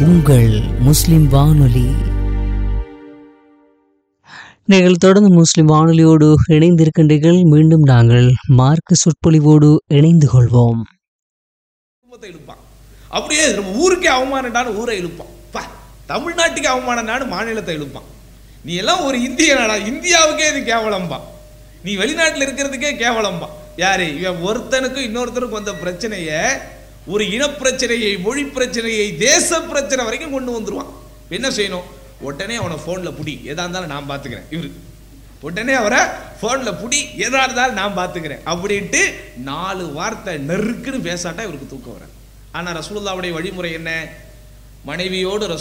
உங்கள் முஸ்லிம் வானொலி நீங்கள் தொடர்ந்து முஸ்லிம் வானொலியோடு இணைந்திருக்கின்றீர்கள் மீண்டும் நாங்கள் மார்க்க சொற்பொழிவோடு இணைந்து கொள்வோம் குடும்பத்தை இழுப்பான் அப்படியே நம்ம ஊருக்கே அவமானம்டான்னு ஊரை இழுப்பான் பா தமிழ்நாட்டுக்கு அவமானம்டான்னு மாநிலத்தை இழுப்பான் நீ எல்லாம் ஒரு இந்திய நாடா இந்தியாவுக்கே இது கேவலம்பா நீ வெளிநாட்டில் இருக்கிறதுக்கே கேவலம்பா யாரு இவன் ஒருத்தனுக்கும் இன்னொருத்தனுக்கும் வந்த பிரச்சனைய ஒரு இனப்பிரச்சனையை மொழி பிரச்சனையை தேச பிரச்சனை வரைக்கும் கொண்டு வந்துருவான் என்ன செய்யணும் உடனே அவனை ஃபோனில் புடி எதா இருந்தாலும் நான் பார்த்துக்கிறேன் இவரு உடனே அவரை ஃபோனில் புடி எதா இருந்தாலும் நான் பார்த்துக்கிறேன் அப்படின்ட்டு நாலு வார்த்தை நெருக்குன்னு பேசாட்டா இவருக்கு தூக்கம் வர ஆனால் ரசூலுல்லாவுடைய வழிமுறை என்ன மனைவியோடு